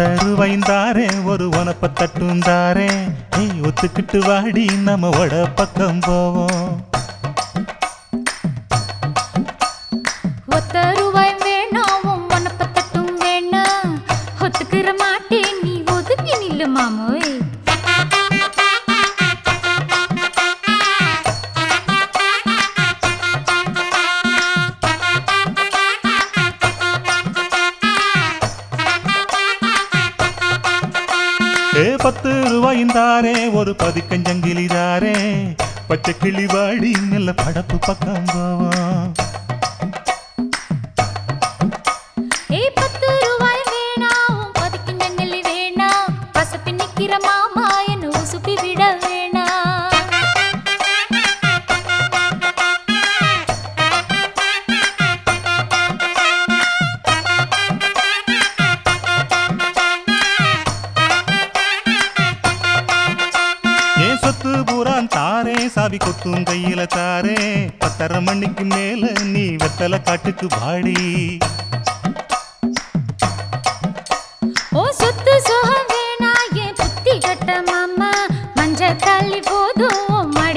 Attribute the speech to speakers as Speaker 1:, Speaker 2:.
Speaker 1: ஒத்த வைந்தாரே ஒரு உனப்ப தட்டுந்தாரே ஏய் ஒத்துக்கிட்டு வாடி நம்ம வட பக்கம் போவோம்
Speaker 2: ஒத்த ரூபாய் வேணாம் உன் மனப்ப தட்டும் வேணாம் ஒத்துக்கிற மாட்டேன் நீ ஒதுங்கி நில்லு மாமோய்
Speaker 1: ஏ பத்து ரூபாய்ந்தாரே ஒரு பதிக்கஞ்சங்கிலி தாரே பச்சை கிளி வாடி நல்ல படப்பு பக்கம் போவோம்
Speaker 2: ஏய் பத்து ரூபாய் வேணாம் உன் பதிக்கு நெல்லி வேணாம் பசப்பி நிக்கிற மாமா என்ன உசுப்பி விட வேணாம்
Speaker 1: ஏன் சொத்து பூரான் தாரே சாவி கொத்தும் கையில தாரே பத்தரை மணிக்கு மேல நீ வெத்தலை காட்டுக்கு வாடி
Speaker 2: ஓ சொத்து சுகம் வேணா என் புத்தி கட்ட மாமா மஞ்ச தள்ளி போதும் உன்